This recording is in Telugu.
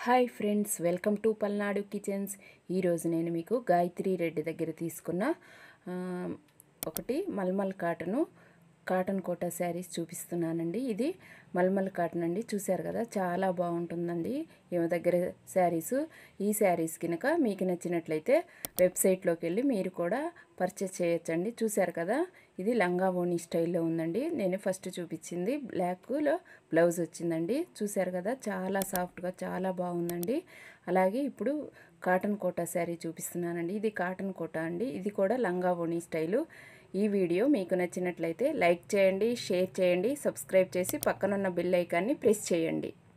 hi friends welcome to Palnadu kitchens ఈరోజు నేను మీకు గాయత్రి రెడ్డి దగ్గర తీసుకున్న ఆ, ఒకటి మల్మల్ కాటను కాటన్ కోటా శారీస్ చూపిస్తున్నానండి ఇది మల్మల్ కాటన్ అండి చూశారు కదా చాలా బాగుంటుందండి ఈమె దగ్గర శారీస్ ఈ శారీస్ కనుక మీకు నచ్చినట్లయితే వెబ్సైట్లోకి వెళ్ళి మీరు కూడా పర్చేస్ చేయొచ్చండి చూశారు కదా ఇది లంగా ఓణి స్టైల్లో ఉందండి నేను ఫస్ట్ చూపించింది బ్లాక్లో బ్లౌజ్ వచ్చిందండి చూశారు కదా చాలా సాఫ్ట్గా చాలా బాగుందండి అలాగే ఇప్పుడు కాటన్ కోటా శారీ చూపిస్తున్నానండి ఇది కాటన్ కోటా అండి ఇది కూడా లంగా ఓణి స్టైలు ఈ వీడియో మీకు నచ్చినట్లయితే లైక్ చేయండి షేర్ చేయండి సబ్స్క్రైబ్ చేసి పక్కనున్న బెల్ ఐకాన్ని ప్రెస్ చేయండి